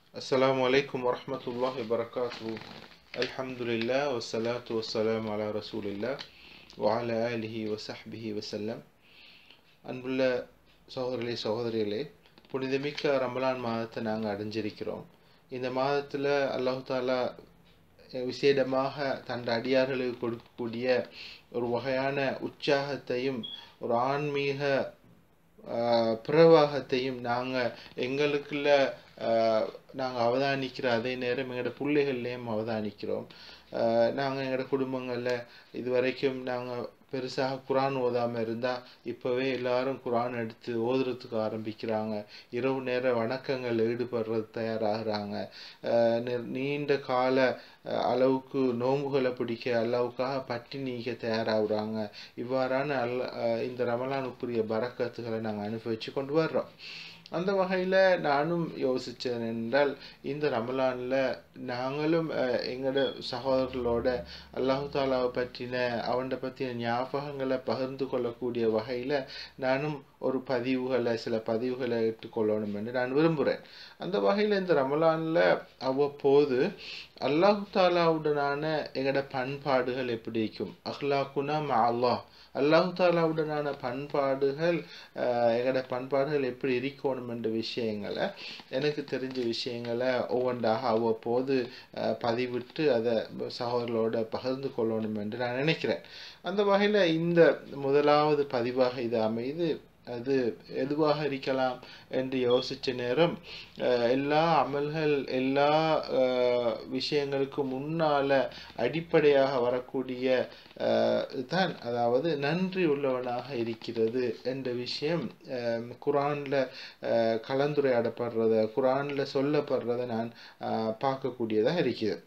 السلام عليكم ورحمة الله وبركاته الحمد لله والصلاة والسلام على رسول الله وعلى آله وصحبه وسلم அன்புள்ள சகோதரர்களே சகோதரிகளே புனிதமிக்க ரமலான் மாதத்தை நாங்கள் அடைஞ்சிருக்கிறோம் இந்த மாதத்தில் அல்லாஹு தாலா விசேடமாக தன் அடியார்களுக்கு கொடுக்கக்கூடிய ஒரு வகையான உற்சாகத்தையும் ஒரு ஆன்மீக ஆஹ், பிரவாகத்தையும் நாங்கள் எங்களுக்குள்ள நாங்கள் அவதானிக்கிற அதே நேரம் எங்களோட பிள்ளைகள்லேயும் அவதானிக்கிறோம் நாங்கள் எங்களோட குடும்பங்களில் இது வரைக்கும் நாங்கள் பெருசாக குரான் ஓதாமல் இருந்தால் இப்போவே எல்லாரும் குரான் எடுத்து ஓதுறதுக்கு ஆரம்பிக்கிறாங்க இரவு நேர வணக்கங்கள் ஈடுபடுறது தயாராகிறாங்க ஆஹ் நி- நீண்ட கால ஆஹ், அளவுக்கு நோன்புகளை பிடிக்க அளவுக்காக பட்டி நீக்க தயாராகுறாங்க இவ்வாறான அல்ல ஆஹ், இந்த ரமலானுக்குரிய பரக்கத்துகளை நாங்கள் அனுபவிச்சு கொண்டு வர்றோம் அந்த வகையில் நானும் யோசித்தேன் என்றால் இந்த ரமலானில் நாங்களும் அஹ், எங்களோட சகோதரர்களோட அல்லாஹு தாலாவை பற்றின அவனை பற்றின ஞாபகங்களை பகிர்ந்து கொள்ளக்கூடிய வகையில் நானும் ஒரு பதிவுகளை சில பதிவுகளை ஏற்றுக்கொள்ளணும் என்று நான் விரும்புகிறேன் அந்த வகையில் இந்த ரமலானில் அவ்வப்போது அல்லாஹு தாலாவுடனான எங்களோட பண்பாடுகள் எப்படி இருக்கும் அஹ்லாக்குனா மா அல்லாஹ் அல்லாஹு தாலாவுடனான பண்பாடுகள் ஆஹ், எங்களோட பண்பாடுகள் எப்படி இருக்கணும் என்ற விஷயங்களை எனக்கு தெரிஞ்ச விஷயங்களை ஒவ்வொன்றாக அவ்வப்போது ஆஹ், பதிவிட்டு அதை சகோதரர்களோட பகிர்ந்து கொள்ளணும் என்று நான் நினைக்கிறேன் அந்த வகையில் இந்த முதலாவது பதிவாக இது அமைது அது எதுவாக இருக்கலாம் என்று யோசிச்ச நேரம் அஹ், எல்லா அமல்கள் எல்லா அஹ், விஷயங்களுக்கும் முன்னால அடிப்படையாக வரக்கூடிய அஹ், தான் அதாவது நன்றி உள்ளவனாக இருக்கிறது என்ற விஷயம் அஹ், குரான்ல அஹ், கலந்துரையாடப்படுறத குரான்ல சொல்லப்படுறத நான் அஹ், பார்க்கக்கூடியதாக இருக்குது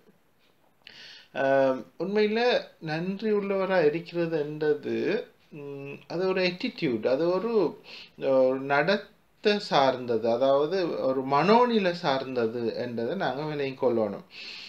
ஆஹ் உண்மையில நன்றி உள்ளவராக இருக்கிறது என்றது ம், அது ஒரு attitude அது ஒரு ஒரு நடத்தை சார்ந்தது அதாவது ஒரு மனோநிலை சார்ந்தது என்றதை நாங்கள் விலையும் கொள்ளணும்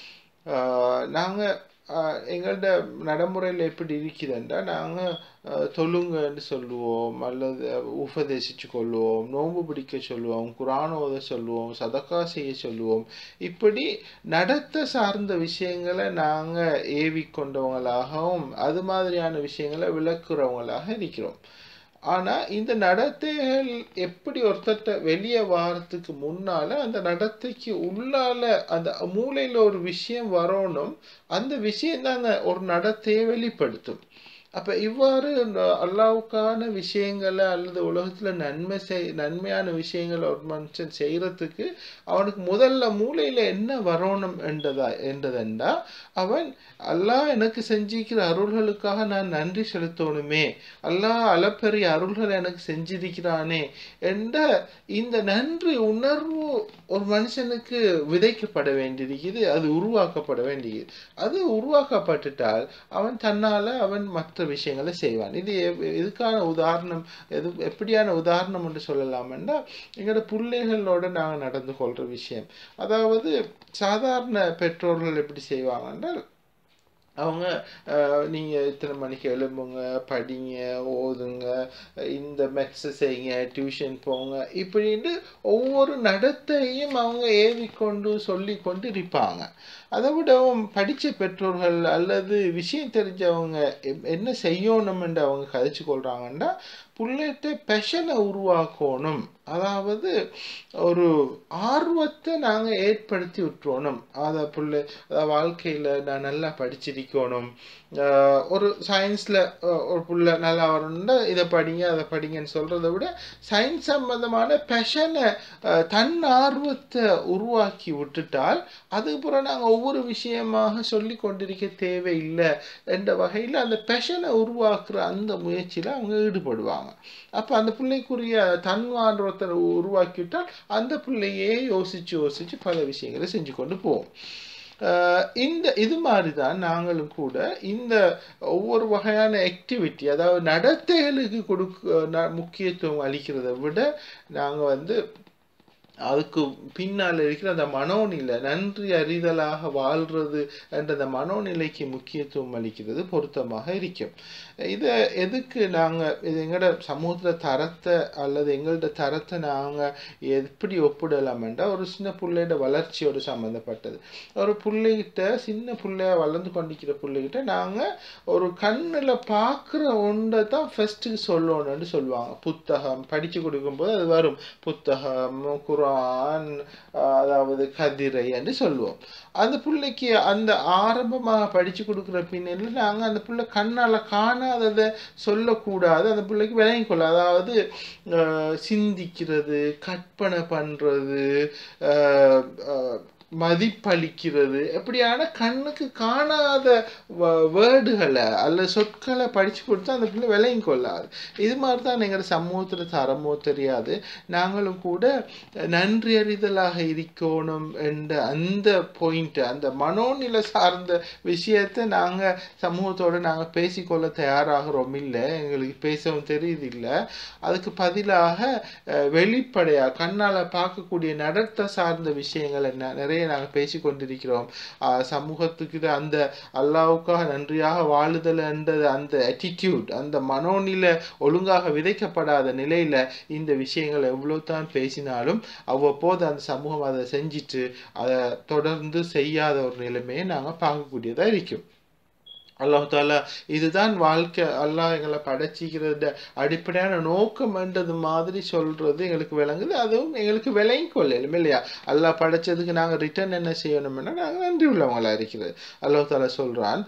நாங்கள் எங்களோட நடைமுறையில் எப்படி இருக்குதுன்றா நாங்கள் தொழுங்கன்னு சொல்லுவோம் அல்லது உபதேசிச்சு கொள்வோம் நோன்பு பிடிக்க சொல்லுவோம் குரான் ஓத சொல்லுவோம் சதக்கா செய்ய சொல்லுவோம் இப்படி நடத்த சார்ந்த விஷயங்களை நாங்கள் ஏவி கொண்டவங்களாகவும் அது மாதிரியான விஷயங்களை விளக்குறவங்களாக இருக்கிறோம் ஆனால் இந்த நடத்தைகள் எப்படி ஒருத்தட்ட வெளியே வாரத்துக்கு முன்னால அந்த நடத்தைக்கு உள்ளால அந்த மூளையில் ஒரு விஷயம் வரணும் அந்த விஷயம் தான் அந்த ஒரு நடத்தையை வெளிப்படுத்தும் அப்போ இவ்வாறு ந- அல்லாவுக்கான விஷயங்களை அல்லது உலகத்தில் நன்மை செய் நன்மையான விஷயங்களை ஒரு மனுஷன் செய்கிறதுக்கு அவனுக்கு முதல்ல மூளையில் என்ன வரணும் என்றதா என்றதெண்டா அவன் அல்லாஹ் எனக்கு செஞ்சிருக்கிற அருள்களுக்காக நான் நன்றி செலுத்தணுமே அல்லாஹ் அளப்பெரிய அருள்களை எனக்கு செஞ்சிருக்கிறானே என்ற இந்த நன்றி உணர்வு ஒரு மனுஷனுக்கு விதைக்கப்பட வேண்டியிருக்குது அது உருவாக்கப்பட வேண்டியது அது உருவாக்கப்பட்டுட்டால் அவன் தன்னால அவன் மற்ற விஷயங்களை செய்வான் இது எவ்- எதுக்கான உதாரணம் எது எப்படியான உதாரணம் என்று சொல்லலாம்னா எங்களோட பிள்ளைகளோட நாங்கள் நடந்து கொள்கிற விஷயம் அதாவது சாதாரண பெற்றோர்கள் எப்படி செய்வாங்கன்னா அவங்க அஹ், நீங்க இத்தனை மணிக்கு எழும்புங்க படிங்க ஓதுங்க இந்த மெக்ஸை செய்யுங்க டியூஷன் போங்க இப்படின்ட்டு ஒவ்வொரு நடத்தையும் அவங்க ஏவிக்கொண்டு சொல்லி கொண்டு இருப்பாங்க அதை விடவும் படித்த பெற்றோர்கள் அல்லது விஷயம் தெரிஞ்சவங்க எப்- என்ன செய்யணும்னு அவங்க கதைச்சு கொள்றாங்கன்னா புள்ளைகிட்ட பெஷனை உருவாக்கணும் அதாவது ஒரு ஆர்வத்தை நாங்கள் ஏற்படுத்தி விட்டுறணும் அதை புள்ளை அதாவது வாழ்க்கையில் நான் நல்லா படிச்சிருக்கணும் ஆஹ் ஒரு சயின்ஸில் ஒரு புள்ள நல்லா வரணும்னா இதை படிங்க அதை படிங்கன்னு சொல்கிறத விட சயின்ஸ் சம்பந்தமான பெஷனை தன் ஆர்வத்தை உருவாக்கி விட்டுட்டால் அதுக்கப்புறம் நாங்கள் ஒவ்வொரு விஷயமாக சொல்லி கொண்டிருக்க தேவையில்லை என்ற வகையில் அந்த பெஷனை உருவாக்குற அந்த முயற்சியில் அவங்க ஈடுபடுவாங்க அப்போ அந்த பிள்ளைக்குரிய தன் ஆர்வத்தை உருவாக்கிவிட்டால் அந்த பிள்ளையே யோசித்து யோசித்து பல விஷயங்களை செஞ்சு கொண்டு போவோம் ஆஹ் இந்த இது மாதிரி தான் நாங்களும் கூட இந்த ஒவ்வொரு வகையான ஆக்டிவிட்டி அதாவது நடத்தைகளுக்கு கொடுக்க ந- முக்கியத்துவம் அளிக்கிறதை விட நாங்கள் வந்து அதுக்கு பின்னால் இருக்கிற அந்த மனோநிலை நன்றி அறிதலாக வாழ்றது என்ற அந்த மனோநிலைக்கு முக்கியத்துவம் அளிக்கிறது பொருத்தமாக இருக்கும் இதை எதுக்கு நாங்கள் இது எங்களோட சமூகத்தில் தரத்தை அல்லது எங்களோட தரத்தை நாங்கள் எப்படி ஒப்பிடலாம்ன்றா ஒரு சின்ன பிள்ளையோட வளர்ச்சியோடு சம்மந்தப்பட்டது ஒரு பிள்ளைகிட்ட சின்ன பிள்ளையா வளர்ந்து கொண்டிருக்கிற பிள்ளைகிட்ட நாங்கள் ஒரு கண்ணில் பார்க்குற ஒன்றை தான் ஃபஸ்ட்டுக்கு சொல்லணும்னு சொல்லுவாங்க புத்தகம் படித்து கொடுக்கும்போது அது வரும் புத்தகம் குரான் அதாவது கதிரை என்று சொல்லுவோம் அந்த பிள்ளைக்கு அந்த ஆரம்பமாக படித்து கொடுக்குற பின்னணியில் நாங்கள் அந்த பிள்ளை கண்ணால் காணாததை சொல்லக்கூடாது அந்த பிள்ளைக்கு விளங்கி கொள்ள அதாவது சிந்திக்கிறது கற்பனை பண்ணுறது மதிப்பளிக்கிறது எப்படியான கண்ணுக்கு காணாத வேர்டுகளை அல்ல சொற்களை படித்து கொடுத்தா அந்த பிள்ளை விலையும் கொள்ளாது இது மாதிரி தான் எங்கள் சமூகத்தில் தரமோ தெரியாது நாங்களும் கூட நன்றி அறிதலாக இருக்கணும் என்ற அந்த பாயிண்ட்டு அந்த மனோநிலை சார்ந்த விஷயத்தை நாங்கள் சமூகத்தோடு நாங்கள் பேசிக்கொள்ள தயாராகிறோம் இல்லை எங்களுக்கு பேசவும் தெரியுது இல்லை அதுக்கு பதிலாக வெளிப்படையாக கண்ணால் பார்க்கக்கூடிய நடத்த சார்ந்த விஷயங்கள் என்ன நிறைய நாங்கள் பேசி கொண்டிருக்கிறோம் சமூகத்துக்கு அந்த அல்லாவுக்காக நன்றியாக வாழுதல் என்றது அந்த அட்டிடியூட் அந்த மனோநிலை ஒழுங்காக விதைக்கப்படாத நிலையில் இந்த விஷயங்கள் எவ்வளோ தான் பேசினாலும் அவ்வப்போது அந்த சமூகம் அதை செஞ்சுட்டு அதை தொடர்ந்து செய்யாத ஒரு நிலைமையை நாங்கள் பார்க்கக்கூடியதாக இருக்கும் அல்லாஹ் தாலா இதுதான் வாழ்க்கை அல்லாஹ் எங்களை படைச்சிக்கிறது அடிப்படையான நோக்கம் என்றது மாதிரி சொல்றது எங்களுக்கு விளங்குது அதுவும் எங்களுக்கு விளங்கி கொள்ளலும் இல்லையா அல்லாஹ் படைச்சதுக்கு நாங்கள் ரிட்டர்ன் என்ன செய்யணும்னா நாங்கள் நன்றி உள்ளவங்களா இருக்கிறது அல்லாஹ் தாலா சொல்றான்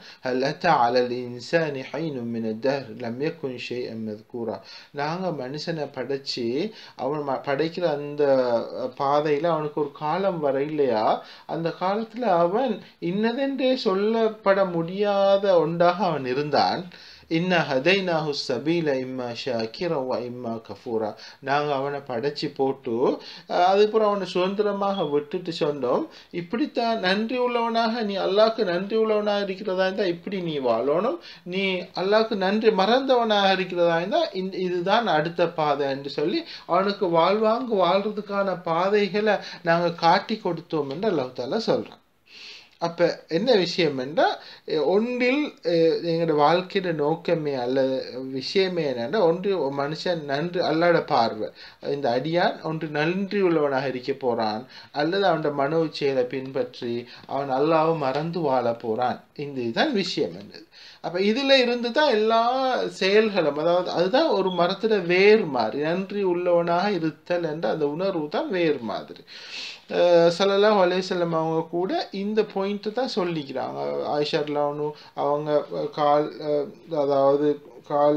அலல் இன்சானி ஹைனும் மின தஹ் லம் யகுன் ஷைஅன் மذ்கூரா நாங்கள் மனுஷனை படைச்சு அவன் படைக்கிற அந்த பாதையில் அவனுக்கு ஒரு காலம் வர இல்லையா அந்த காலத்தில் அவன் இன்னதென்றே சொல்லப்பட முடியாத ஒன்றாக அவன் இருந்தான் இன்ன ஹதைனாஹு சபீல இம்மா ஷாக்கிரா வ இம்மா கஃபூரா நாங்கள் அவனை படைச்சி போட்டு அதுக்கப்புறம் அவனை சுதந்திரமாக விட்டுட்டு சொன்னோம் இப்படித்தான் நன்றி உள்ளவனாக நீ அல்லாஹ்க்கு நன்றி உள்ளவனாக இருக்கிறதா இருந்தால் இப்படி நீ வாழணும் நீ அல்லாஹ்க்கு நன்றி மறந்தவனாக இருக்கிறதா இருந்தால் இந்த இதுதான் அடுத்த பாதை என்று சொல்லி அவனுக்கு வாழ்வாங்கு வாழ்றதுக்கான பாதைகளை நாங்கள் காட்டி கொடுத்தோம் என்று அல்லாஹ் தாலா சொல்கிறான் அப்போ என்ன விஷயம் என்றால் ஒன்றில் எங்களோட வாழ்க்கையோட நோக்கமே அல்லது விஷயமே என்னென்னா ஒன்று மனுஷன் நன்றி அல்லாட பார்வை இந்த அடியான் ஒன்று நன்றி உள்ளவனாக இருக்க போகிறான் அல்லது அவனோட மனோ செயலை பின்பற்றி அவன் அல்லாவை மறந்து வாழ போகிறான் இந்த இதுதான் விஷயம் என்னது அப்போ இதில் இருந்து தான் எல்லா செயல்களும் அதாவது அதுதான் ஒரு மரத்துல வேர் மாதிரி நன்றி உள்ளவனாக இருத்தல் என்ற அந்த உணர்வு தான் வேர் மாதிரி சல்லல்லாஹ் அலேசல்லம் அவங்க கூட இந்த பாயிண்ட்டு தான் சொல்லிக்கிறாங்க ஆயிஷர்லானு அவங்க கால் அதாவது கால்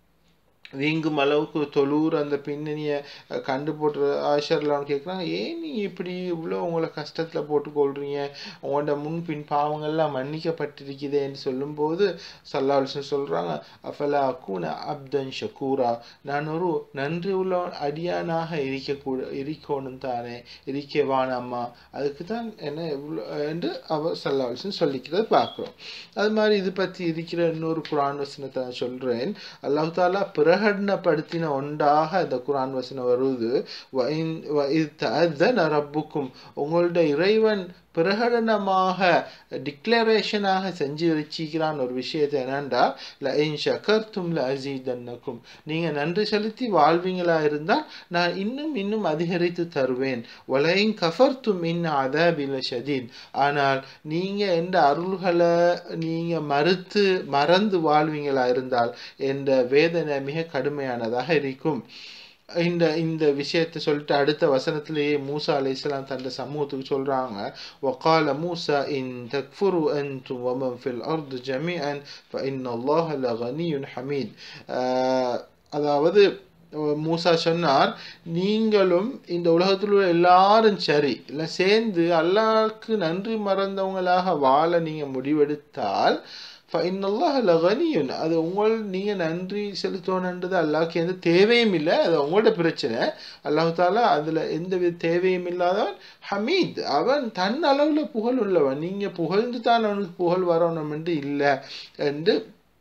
வீங்கும் அளவுக்கு தொழூர் அந்த பின்னணியை கண்டு போட்டு ஆஷர்லான்னு கேட்குறாங்க ஏன் நீ இப்படி இவ்வளோ உங்களை கஷ்டத்தில் போட்டுக்கொள்றீங்க உங்களோட முன் பின் பாவங்கள்லாம் மன்னிக்கப்பட்டிருக்குதேன்னு சொல்லும்போது சல்லாஹன் சொல்கிறாங்க அஃபலா அக்கூன அப்தன் ஷக்கூரா நான் ஒரு நன்றி உள்ள அடியானாக இருக்கக்கூட இருக்கணும் தானே இருக்க வானம்மா அதுக்கு தான் என்ன இவ்வளோ என்று அவர் சல்லாஹன் சொல்லிக்கிறது பார்க்குறோம் அது மாதிரி இது பற்றி இருக்கிற இன்னொரு குரான் வசனத்தை நான் சொல்கிறேன் அல்லாஹ் தாலா பிற பிரகடனப்படுத்தின ஒன்றாக இந்த குரான் வசனம் வருது ரப்புக்கும் உங்களுடைய இறைவன் பிரகடனமாக டிக்ளரேஷனாக செஞ்சு வச்சிக்கிறான் ஒரு விஷயத்தை என்னண்டா லைன் ஷக்கர்த்தும் அசீதன்னக்கும் நீங்கள் நன்றி செலுத்தி வாழ்வீங்களா இருந்தால் நான் இன்னும் இன்னும் அதிகரித்து தருவேன் ஒலையும் கஃபர்த்தும் இன் அதபில ஷதீத் ஆனால் நீங்கள் எந்த அருள்களை நீங்கள் மறுத்து மறந்து வாழ்வீங்களா இருந்தால் என்ற வேதனை மிக கடுமையானதாக இருக்கும் இந்த இந்த விஷயத்தை சொல்லிட்டு அடுத்த வசனத்திலேயே மூசா அலி இஸ்லாம் தந்த சமூகத்துக்கு சொல்றாங்க வக்கால மூசா இன் தக்ஃபுரு அன்தும் வமன் ஃபில் அர்து ஜமீஅன் ஃபஇன் அல்லாஹ் லகனியுன் ஹமீத் அதாவது மூசா சொன்னார் நீங்களும் இந்த உலகத்தில் உள்ள எல்லாரும் சரி இல்லை சேர்ந்து அல்லாஹ்க்கு நன்றி மறந்தவங்களாக வாழ நீங்கள் முடிவெடுத்தால் ஃபைனல்லாஹ் லகனியுன் அது உங்கள் நீங்கள் நன்றி செலுத்தணுன்றது அல்லாஹ்க்கு எந்த தேவையும் இல்லை அது உங்களோட பிரச்சனை அல்லாஹு தாலா அதில் எந்த வித தேவையும் இல்லாதவன் ஹமீத் அவன் தன் அளவில் புகழ் உள்ளவன் நீங்கள் புகழ்ந்து தான் அவனுக்கு புகழ் வரணும் என்று இல்லை என்று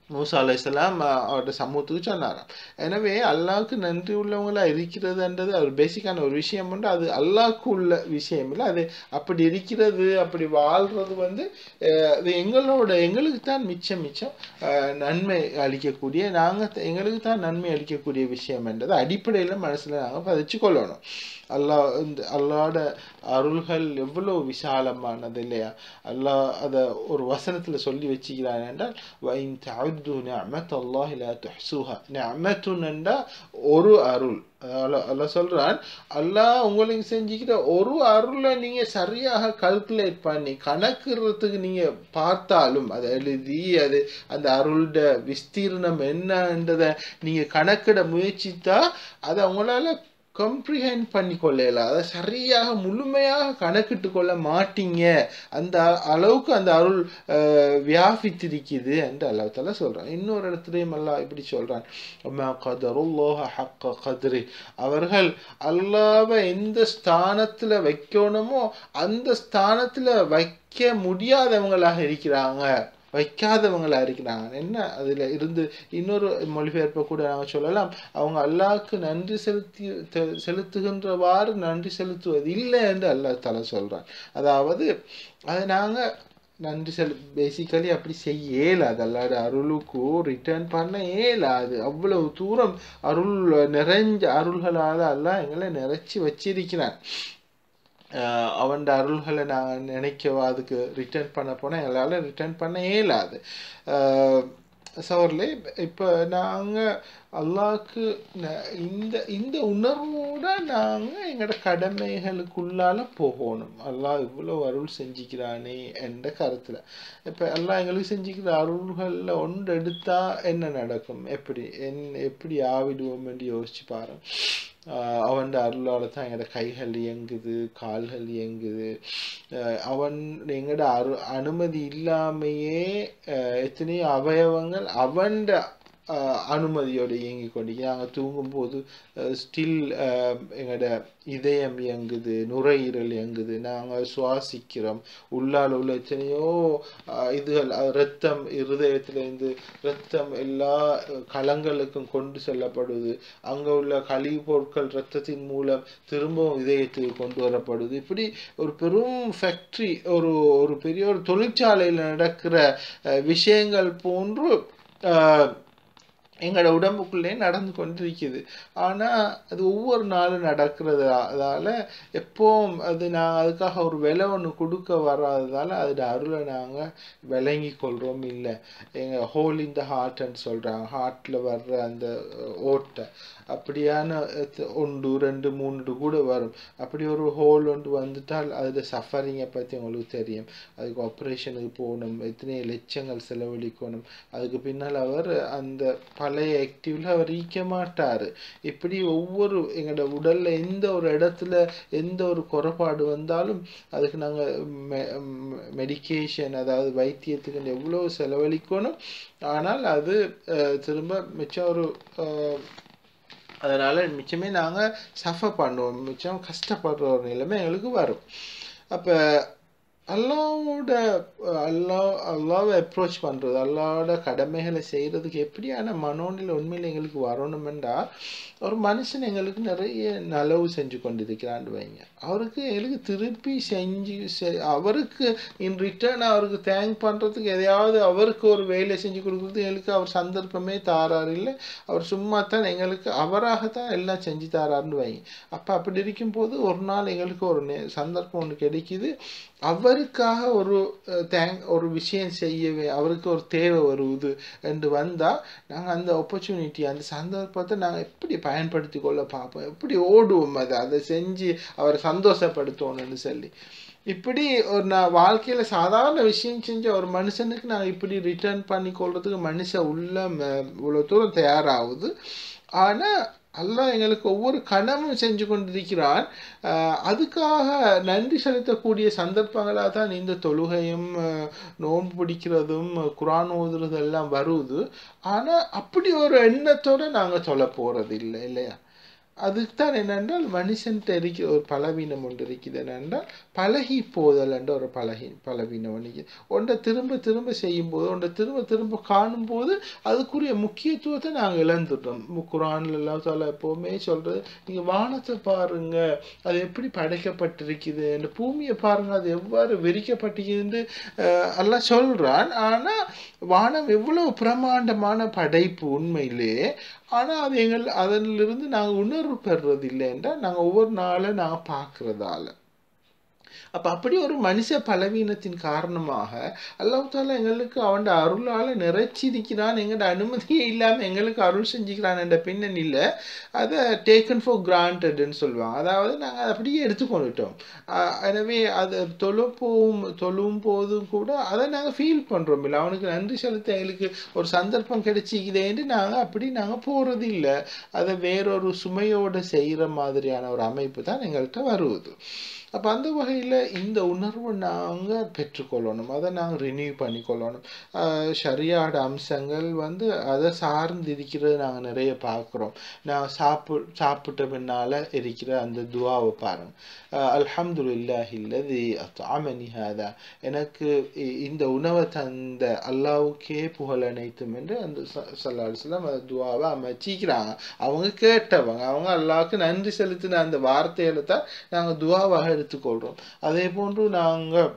மூசா அலைஹிஸ்ஸலாம் அவரோட சமூகத்துக்கு சொன்னாராம் எனவே அல்லாஹ்வுக்கு நன்றி உள்ளவங்களா இருக்கிறதுன்றது ஒரு பேசிக்கான ஒரு விஷயம் உண்டு அது அல்லாஹ்க்கு உள்ள விஷயம் இல்லை அது அப்படி இருக்கிறது அப்படி வாழ்றது வந்து அஹ், அது எங்களோட எங்களுக்கு தான் மிச்சம் மிச்சம் அஹ், நன்மை அளிக்கக்கூடிய நாங்கள் எங்களுக்கு தான் நன்மை அளிக்கக்கூடிய விஷயம் என்றது அடிப்படையில் மனசில் நாங்கள் பதிச்சு கொள்ளணும் அல்லாஹ் இந்த அல்லாட அருள்கள் எவ்வளோ விசாலமானது இல்லையா அல்லாஹ் அதை ஒரு வசனத்தில் சொல்லி வச்சுக்கிறான் என்றால் வைன் தஅது நிஅமத் அல்லாஹ் லா துஹ்சுஹா நிஅமத்துன்னா ஒரு அருள் அல்லாஹ் அல்லாஹ் சொல்றான் அல்லாஹ் உங்களுக்கு செஞ்சுக்கிற ஒரு அருளை நீங்க சரியாக கல்குலேட் பண்ணி கணக்குறதுக்கு நீங்க பார்த்தாலும் அதை எழுதி அது அந்த அருளோட விஸ்தீர்ணம் என்னன்றதை நீங்க கணக்கிட முயற்சித்தா அதை உங்களால கம்ப்ரிஹெண்ட் பண்ணி கொள்ளலாம் அதை சரியாக முழுமையாக கணக்கிட்டு கொள்ள மாட்டீங்க அந்த அளவுக்கு அந்த அருள் அஹ், வியாபித்திருக்குது என்று அல்லாஹ் தாலா சொல்றான் இன்னொரு இடத்துலையும் அல்லாஹ் இப்படி சொல்றான் அம்மா கதருல்லாஹ ஹக்க கதிரி அவர்கள் அல்லாவை எந்த ஸ்தானத்துல வைக்கணுமோ அந்த ஸ்தானத்துல வைக்க முடியாதவங்களாக இருக்கிறாங்க வைக்காதவங்களா இருக்கிறாங்க என்ன அதுல இருந்து இன்னொரு மொழிபெயர்ப்பை கூட நாங்கள் சொல்லலாம் அவங்க அல்லாஹ்க்கு நன்றி செலுத்தி தெ- செலுத்துகின்றவாறு நன்றி செலுத்துவது இல்லை என்று அல்லாஹ் தலா சொல்றான் அதாவது அதை நாங்க நன்றி செலு பேசிக்கலி அப்படி செய்ய இயலாது அல்லாட அருளுக்கு ரிட்டர்ன் பண்ண இயலாது அவ்வளவு தூரம் அருள் நிறைஞ்ச அருள்களால் அல்லாஹ் எங்களை நிறைச்சி வச்சிருக்கிறான் ஆஹ் அவன் அருள்களை நான் நினைக்கவா அதுக்கு ரிட்டர்ன் பண்ண போனால் எங்களால் ரிட்டர்ன் பண்ண இயலாது சவர்லே இப்போ நாங்கள் அல்லாஹ்க்கு ந- இந்த இந்த உணர்வோட நாங்கள் எங்களோட கடமைகளுக்குள்ளால போகணும் அல்லாஹ் இவ்வளோ அருள் செஞ்சுக்கிறானே என்ற கருத்தில் இப்போ அல்லாஹ் எங்களுக்கு செஞ்சுக்கிற அருள்களில் ஒன்று எடுத்தா என்ன நடக்கும் எப்படி என் எப்படி ஆவிடுவோம் என்று யோசிச்சு பாருங்க ஆஹ் அவன் அருளால் தான் எங்களோட கைகள் இயங்குது கால்கள் இயங்குது ஆஹ் அவன் எங்களோட அரு அனுமதி இல்லாமையே ஆஹ் எத்தனையோ அவயவங்கள் அவன் அனுமதியோடு இயங்கி கொண்டு நாங்கள் தூங்கும்போது ஸ்டில் எங்களோட இதயம் இயங்குது நுரையீரல் இயங்குது நாங்கள் சுவாசிக்கிறோம் உள்ளால் உள்ள எத்தனையோ ஆஹ் இதுகள் அஹ் ரத்தம் இருதயத்திலேருந்து ரத்தம் எல்லா அஹ், களங்களுக்கும் கொண்டு செல்லப்படுது அங்கே உள்ள கழிவு பொருட்கள் ரத்தத்தின் மூலம் திரும்பவும் இதயத்துக்கு கொண்டு வரப்படுது இப்படி ஒரு பெரும் ஃபேக்ட்ரி ஒரு ஒரு பெரிய ஒரு தொழிற்சாலையில் நடக்கிற அஹ், விஷயங்கள் போன்று ஆஹ், எங்களோட உடம்புக்குள்ளே நடந்து கொண்டிருக்குது ஆனால் அது ஒவ்வொரு நாளும் நடக்கிறதால எப்போவும் அது நான் அதுக்காக ஒரு விலை ஒன்று கொடுக்க வராததால் அதோட அருளை நாங்கள் விளங்கி கொள்கிறோம் இல்லை எங்கள் ஹோல் இந்த ஹார்ட்னு சொல்கிறாங்க ஹார்ட்டில் வர்ற அந்த அஹ், ஓட்டை அப்படியான எத்த- ஒன்று ரெண்டு மூணு கூட வரும் அப்படி ஒரு ஹோல் ஒன்று வந்துட்டால் அதில் சஃபரிங்கை பற்றி உங்களுக்கு தெரியும் அதுக்கு ஆப்ரேஷனுக்கு போகணும் எத்தனை லட்சங்கள் செலவழிக்கணும் அதுக்கு பின்னால் அவர் அந்த பழைய ஆக்டிவ்ல அவர் ஈக்க மாட்டார் இப்படி ஒவ்வொரு எங்களோட உடல்ல எந்த ஒரு இடத்துல எந்த ஒரு குறைபாடு வந்தாலும் அதுக்கு நாங்கள் மெடிகேஷன் அதாவது வைத்தியத்துக்கு எவ்வளோ செலவழிக்கணும் ஆனால் அது அஹ், திரும்ப மிச்சம் ஒரு அஹ், அதனால மிச்சமே நாங்கள் சஃபர் பண்ணுவோம் மிச்சம் கஷ்டப்படுற ஒரு நிலைமை எங்களுக்கு வரும் அப்போ அல்லாவோட அல்லாஹ் அல்லாவை அப்ரோச் பண்ணுறது அல்லாவோட கடமைகளை செய்கிறதுக்கு எப்படியான மனோநிலை உண்மையில் எங்களுக்கு வரணுமெண்டா ஒரு மனுஷன் எங்களுக்கு நிறைய நலவு செஞ்சு கொண்டிருக்கிறான்னு வைங்க அவருக்கு எங்களுக்கு திருப்பி செஞ்சு செ- அவருக்கு இன் ரிட்டர்ன் அவருக்கு தேங்க் பண்ணுறதுக்கு எதையாவது அவருக்கு ஒரு வேலை செஞ்சு கொடுக்குறது எங்களுக்கு அவர் சந்தர்ப்பமே தாரார் இல்லை அவர் சும்மா தான் எங்களுக்கு அவராகத்தான் எல்லாம் செஞ்சு தாராருன்னு வைங்க அப்போ அப்படி இருக்கும்போது ஒரு நாள் எங்களுக்கு ஒரு நே- சந்தர்ப்பம் ஒன்று கிடைக்குது அவருக்காக ஒரு தேங்க் ஒரு விஷயம் செய்யவே அவருக்கு ஒரு தேவை வருது என்று வந்தால் நாங்கள் அந்த ஆப்பர்ச்சுனிட்டி அந்த சந்தர்ப்பத்தை நாங்கள் எப்படி பயன்படுத்தி கொள்ள பார்ப்போம் எப்படி ஓடுவோம் அதை அதை செஞ்சு அவரை சந்தோஷப்படுத்தணும்னு சொல்லி இப்படி ஒரு நான் வாழ்க்கையில் சாதாரண விஷயம் செஞ்ச ஒரு மனுஷனுக்கு நான் இப்படி ரிட்டர்ன் பண்ணி கொள்றதுக்கு மனுஷ உள்ள இவ்வளோ தூரம் தயாராகுது ஆனால் அல்லாஹ் எங்களுக்கு ஒவ்வொரு கனவும் செஞ்சு கொண்டிருக்கிறான் ஆஹ் அதுக்காக நன்றி செலுத்தக்கூடிய சந்தர்ப்பங்களாக தான் இந்த தொழுகையும் ஆஹ் நோன்பு பிடிக்கிறதும் குரான் ஓதுறது எல்லாம் வருது ஆனால் அப்படி ஒரு எண்ணத்தோட நாங்கள் சொல்ல போகிறது இல்லை இல்லையா அதுதான் என்னென்றால் மனுஷன்ட்ட இருக்கிற ஒரு பலவீனம் ஒன்று இருக்குது என்னென்றால் பழகி போதல் என்ற ஒரு பழகி பலவீனம் ஒன்று ஒன்றை திரும்ப திரும்ப செய்யும்போது ஒன்றை திரும்ப திரும்ப காணும்போது அதுக்குரிய முக்கியத்துவத்தை நாங்கள் இழந்துட்டோம் குரான்ல எல்லாம் சொல்ல எப்போவுமே சொல்றது நீங்க வானத்தை பாருங்க அது எப்படி படைக்கப்பட்டிருக்குது இந்த பூமியை பாருங்க அது எவ்வாறு விரிக்கப்பட்டிருக்குதுன்னு அஹ், அல்லாஹ் சொல்றான் ஆனா வானம் எவ்வளவு பிரமாண்டமான படைப்பு உண்மையிலே ஆனா அது எங்கள் அதிலிருந்து நாங்க உணர்வு பெறுறது இல்லை என்றால் நாங்க ஒவ்வொரு நாளும் நாங்க பார்க்கறதால அப்ப அப்படி ஒரு மனுஷ பலவீனத்தின் காரணமாக அல்லாஹ் தாலா எங்களுக்கு அவன் அருளால நிறைச்சிருக்கிறான் எங்களோட அனுமதியே இல்லாம எங்களுக்கு அருள் செஞ்சுக்கிறான் என்ற பின்னணியில அதை டேக்கன் ஃபார் கிராண்டட்னு சொல்லுவாங்க அதாவது நாங்க அதை அப்படியே எடுத்துக்கொண்டுட்டோம் ஆஹ் எனவே அது தொழுப்போவும் தொழும் போதும் கூட அதை நாங்க ஃபீல் பண்றோம் இல்லை அவனுக்கு நன்றி செலுத்த எங்களுக்கு ஒரு சந்தர்ப்பம் கிடைச்சிக்குதேன்னு நாங்க அப்படி நாங்க போறது இல்லை அதை வேறொரு சுமையோட செய்யற மாதிரியான ஒரு அமைப்பு தான் எங்கள்கிட்ட வருவது அப்போ அந்த வகையில் இந்த உணர்வை நாங்கள் பெற்றுக்கொள்ளணும் அதை நாங்கள் ரினியூ பண்ணிக்கொள்ளணும் ஆஹ் ஷரியாட அம்சங்கள் வந்து அதை சார்ந்து இருக்கிறது நாங்கள் நிறைய பார்க்குறோம் நான் சாப்பு சாப்பிட்ட பின்னால் இருக்கிற அந்த துவாவை பாருங்க அல்ஹம்துலில்லாஹி இல்லதி அத்அமனி ஹாதா எனக்கு இ- இந்த உணவை தந்த அல்லாவுக்கே புகழ் அனைத்தும் என்று அந்த சல்லா அலிஸ்லாம் அந்த துவாவை அமைச்சிக்கிறாங்க அவங்க கேட்டவங்க அவங்க அல்லாவுக்கு நன்றி செலுத்தின அந்த வார்த்தைகளை தான் நாங்கள் துவாவாக எடுத்துக்கொள்கிறோம் அதே போன்று நாங்கள்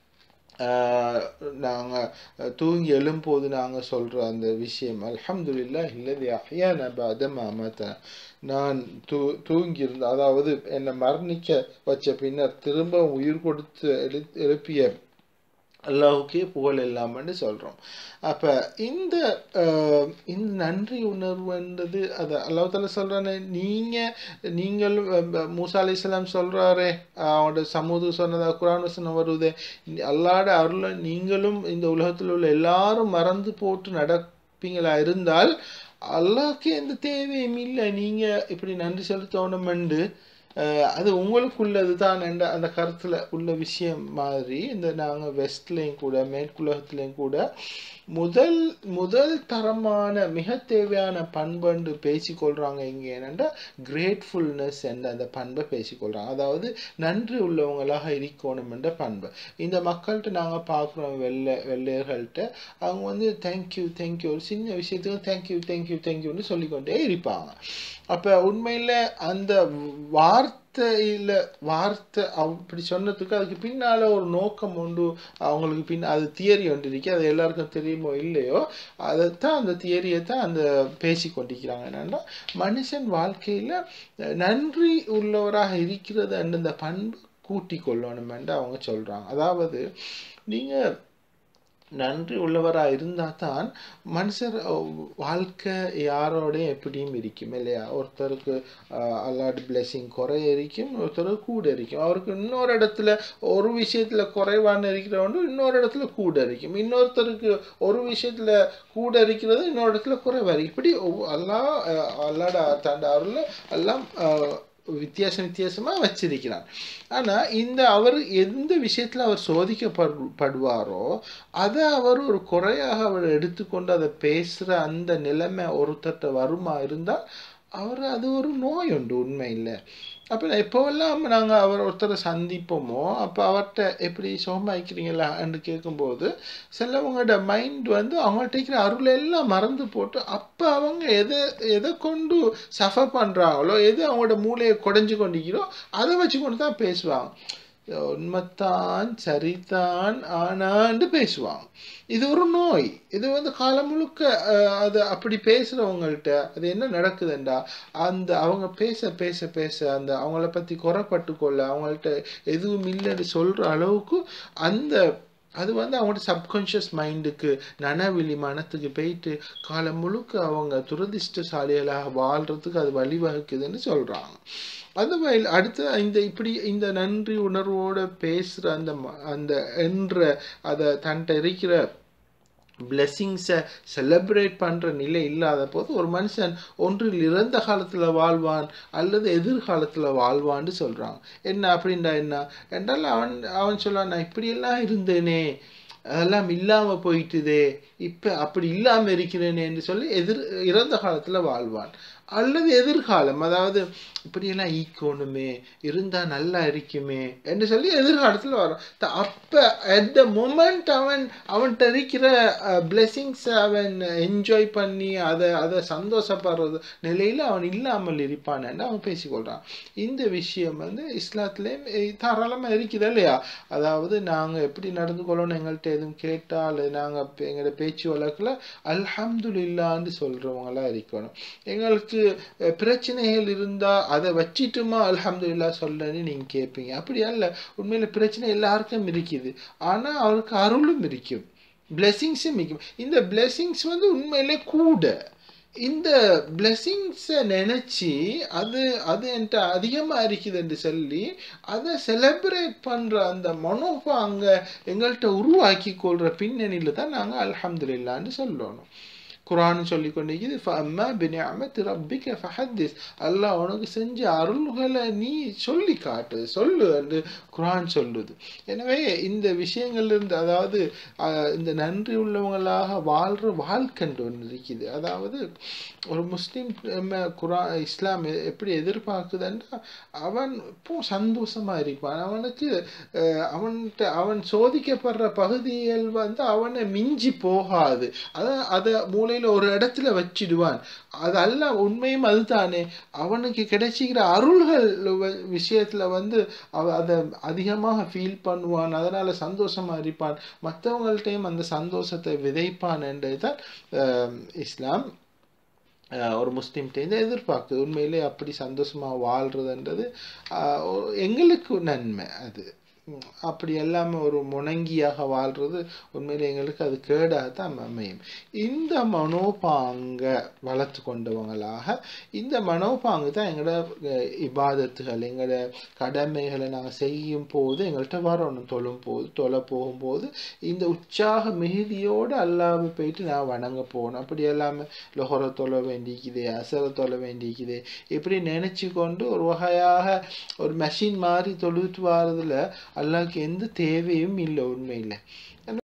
நாங்கள் தூங்கி எழும்போது நாங்கள் சொல்கிற அந்த விஷயம் அல்ஹம்துலில்லாஹ் இல்லதி அஹ்யானா பஅத மா அமாத்தனா நான் தூ தூங்கியிருந்த அதாவது என்னை மரணிக்க வச்ச பின்னர் திரும்ப உயிர் கொடுத்து எழு எழுப்பிய அல்லாஹ்வுக்கே புகழ் எல்லாமன்னு சொல்கிறோம் அப்போ இந்த அஹ், இந்த நன்றி உணர்வுன்றது அது அல்லாஹ் தாலா சொல்கிறானே நீங்கள் நீங்கள் மூசா அலைஹிஸ்ஸலாம் சொல்கிறாரே அவனோட சமூகம் சொன்னதா குரான் வசனம் வருது அல்லாட அருளை நீங்களும் இந்த உலகத்தில் உள்ள எல்லாரும் மறந்து போட்டு நடப்பீங்களா இருந்தால் அல்லாஹ்க்கு எந்த தேவையும் இல்லை நீங்கள் இப்படி நன்றி செலுத்தணுமெண்டு அஹ் அது உங்களுக்குள்ளது தான் என்ற அந்த கருத்தில் உள்ள விஷயம் மாதிரி இந்த நாங்கள் வெஸ்ட்லேயும் கூட மேற்குலகத்துலேயும் கூட முதல் முதல் தரமான மிக தேவையான பண்பண்டு பேசிக்கொள்கிறாங்க இங்கே என்னென்னா கிரேட்ஃபுல்னஸ் என்ற அந்த பண்பை பேசிக்கொள்கிறாங்க அதாவது நன்றி உள்ளவங்களாக இருக்கணும் என்ற பண்பு இந்த மக்கள்கிட்ட நாங்கள் பார்க்குறோம் வெள்ளை வெள்ளையர்கள்ட்ட அவங்க வந்து தேங்க்யூ தேங்க்யூ ஒரு சின்ன விஷயத்துக்கு தேங்க்யூ தேங்க்யூ தேங்க்யூன்னு சொல்லிக்கொண்டே இருப்பாங்க அப்போ உண்மையில் அந்த வார்த்தையில் வார்த்தை அப்படி சொன்னதுக்கு அதுக்கு பின்னால் ஒரு நோக்கம் உண்டு அவங்களுக்கு பின் அது தியரி ஒன்று இருக்கு அது எல்லாருக்கும் தெரியுமோ இல்லையோ அதைத்தான் அந்த தியரியை தான் அந்த பேசி கொண்டிருக்கிறாங்க என்னன்னா மனுஷன் வாழ்க்கையில் நன்றி உள்ளவராக இருக்கிறது அந்த பண்பு கூட்டி கொள்ளணும் என்று அவங்க சொல்கிறாங்க அதாவது நீங்கள் நன்றி உள்ளவராக இருந்தால் தான் மனுஷர் அஹ், வாழ்க்கை யாரோடையும் எப்படியும் இருக்கும் இல்லையா ஒருத்தருக்கு அல்லாட் பிளெஸிங் குறைய இருக்கும் ஒருத்தருக்கு கூட இருக்கும் அவருக்கு இன்னொரு இடத்துல ஒரு விஷயத்தில் குறைவான இருக்கிறவங்க இன்னொரு இடத்துல கூட இருக்கும் இன்னொருத்தருக்கு ஒரு விஷயத்தில் கூட இருக்கிறது இன்னொரு இடத்துல குறைவா இருக்கு இப்படி ஒவ்வொ- அல்லாஹ் அஹ், அல்லாட தண்ட அருள் எல்லாம் அஹ், வித்தியாசம் வித்தியாசமா வச்சிருக்கிறான் ஆனா இந்த அவர் எந்த விஷயத்துல அவர் சோதிக்கப்படுவாரோ அதை அவர் ஒரு குறையாக அவர் எடுத்துக்கொண்டு அதை பேசுற அந்த நிலைமை ஒருத்தர்ட்ட வருமா இருந்தால் அவர் அது ஒரு நோய் உண்டு உண்மையில் அப்போ எப்போவெல்லாம் நாங்கள் அவர் ஒருத்தரை சந்திப்போமோ அப்போ அவர்கிட்ட எப்படி சோமாய்க்கிறீங்களா என்று கேட்கும்போது சிலவங்களோட மைண்ட் வந்து அவங்கள்ட்ட இருக்கிற அருள் எல்லாம் மறந்து போட்டு அப்போ அவங்க எதை எதை கொண்டு சஃபர் பண்ணுறாங்களோ எது அவங்களோட மூளையை குடைஞ்சு கொண்டிருக்கிறோ அதை வச்சு கொண்டு தான் பேசுவாங்க உண்மைத்தான் சரிதான் ஆனான்னு பேசுவாங்க இது ஒரு நோய் இது வந்து காலம் முழுக்க அஹ், அது அப்படி பேசுறவங்கள்ட்ட அது என்ன நடக்குதுண்டா அந்த அவங்க பேச பேச பேச அந்த அவங்கள பத்தி குறைப்பட்டு கொள்ள அவங்கள்ட்ட எதுவும் இல்லைன்னு சொல்ற அளவுக்கு அந்த அது வந்து அவங்களோட சப்கான்ஷியஸ் மைண்டுக்கு நனவிழி மனத்துக்கு போயிட்டு காலம் முழுக்க அவங்க துரதிர்ஷ்டசாலிகளாக வாழ்றதுக்கு அது வழிவகுக்குதுன்னு சொல்றாங்க அந்த வகையில் அடுத்து இந்த இப்படி இந்த நன்றி உணர்வோட பேசுற அந்த ம- அந்த என்ற அதை தன்ட்ட இருக்கிற பிளெஸ்ஸிங்ஸை செலிப்ரேட் பண்ணுற நிலை இல்லாத போது ஒரு மனுஷன் ஒன்றில் இறந்த காலத்தில் வாழ்வான் அல்லது எதிர்காலத்தில் வாழ்வான்னு சொல்கிறாங்க என்ன அப்படின்டா என்ன என்றால் அவன் அவன் சொல்லுவான் நான் இப்படியெல்லாம் இருந்தேனே அதெல்லாம் இல்லாமல் போயிட்டுதே இப்போ அப்படி இல்லாமல் இருக்கிறேனே என்று சொல்லி எதிர் இறந்த காலத்தில் வாழ்வான் அல்லது எதிர்காலம் அதாவது இப்படியெல்லாம் ஈக்கணுமே இருந்தால் நல்லா இருக்குமே என்று சொல்லி எதிர்காலத்தில் வரும் த- அப்ப அட் த மொமெண்ட் அவன் அவன்கிட்ட இருக்கிற பிளெஸிங்ஸ் அவன் என்ஜாய் பண்ணி அதை அதை சந்தோஷப்படுறது நிலையில் அவன் இல்லாமல் இருப்பான்னு அவன் பேசிக்கொள்றான் இந்த விஷயம் வந்து இஸ்லாத்துலேயும் தாராளமாக இருக்குது இல்லையா அதாவது நாங்கள் எப்படி நடந்து கொள்ளணும் எங்கள்கிட்ட எதுவும் கேட்டால் நாங்கள் எங்களோட பேச்சு வழக்கில் அல்ஹம்துலில்லான்னு சொல்கிறவங்களா இருக்கணும் எங்களுக்கு அஹ், பிரச்சனைகள் இருந்தால் அதை வச்சிட்டுமா அல்ஹம்துலில்லா சொல்லன்னு நீங்கள் கேட்பீங்க அப்படி அல்ல உண்மையில் பிரச்சனை எல்லாருக்கும் இருக்குது ஆனால் அவருக்கு அருளும் இருக்கும் பிளெஸிங்ஸும் இருக்கும் இந்த பிளெஸிங்ஸ் வந்து உண்மையிலே கூட இந்த பிளெஸிங்ஸை நினச்சி அது அது என்கிட்ட அதிகமாக இருக்குதுன்னு சொல்லி அதை செலிப்ரேட் பண்ணுற அந்த மனோபாங்க எங்கள்கிட்ட உருவாக்கி கொள்கிற பின்னணியில் தான் நாங்கள் அல்ஹம்துலில்லான்னு சொல்லணும் குரான் சொல்லி கொண்டிருக்குது ஃபஅம்மா பினிஅமத்தி ரப்பிக ஃபஹத்திஸ் அல்லாஹ் உனக்கு செஞ்ச அருள்களை நீ சொல்லி காட்டு சொல்லு என்று குரான் சொல்லுது எனவே இந்த விஷயங்கள்ல இருந்து அதாவது அஹ், இந்த நன்றி உள்ளவங்களாக வாழ்ற வாழ்க்கைன்ற ஒன்று இருக்குது அதாவது ஒரு முஸ்லீம் நம்ம குரா இஸ்லாம் எ- எப்படி எதிர்பார்க்குதுன்னா அவன் இப்போ சந்தோஷமா இருப்பான் அவனுக்கு அஹ், அவன்கிட்ட அவன் சோதிக்கப்படுற பகுதிகள் வந்து அவனை மிஞ்சி போகாது அதை அதை மூலையில் ஒரு இடத்துல வச்சிடுவான் அதெல்லாம் உண்மையும் அதுதானே அவனுக்கு கிடைச்சிக்கிற அருள்கள் வ- விஷயத்துல வந்து அவ அதை அதிகமாக ஃபீல் பண்ணுவான் அதனால சந்தோஷமா இருப்பான் மற்றவங்கள்ட்டையும் அந்த சந்தோஷத்தை விதைப்பான் என்றது தான் அஹ், இஸ்லாம் அஹ், ஒரு முஸ்லீம்கிட்டேருந்து எதிர்பார்க்குது உண்மையிலே அப்படி சந்தோஷமா வாழ்றதுன்றது அஹ், ஒரு- எங்களுக்கு நன்மை அது உம், அப்படி எல்லாமே ஒரு முணங்கியாக வாழ்றது உண்மையிலே எங்களுக்கு அது கேடாகத்தான் அமையும் இந்த மனோபாங்க வளர்த்து கொண்டவங்களாக இந்த மனோபாங்கு தான் எங்களோட அஹ், இபாதத்துகள் எங்களோட கடமைகளை நாங்கள் செய்யும் போது எங்கள்கிட்ட வரணும் தொழும் போது தொலை போகும்போது இந்த உற்சாக மிகுதியோடு அல்லாஹ்வை போயிட்டு நான் வணங்க போகணும் அப்படி எல்லாமே லொஹர தொலை வேண்டிக்குதே அசர தொலை வேண்டிக்குதே இப்படி நினைச்சு கொண்டு ஒரு வகையாக ஒரு மெஷின் மாதிரி தொழுவிட்டு வாரதுல அல்லாஹ்க்கு எந்த தேவையும் இல்லை உண்மையில்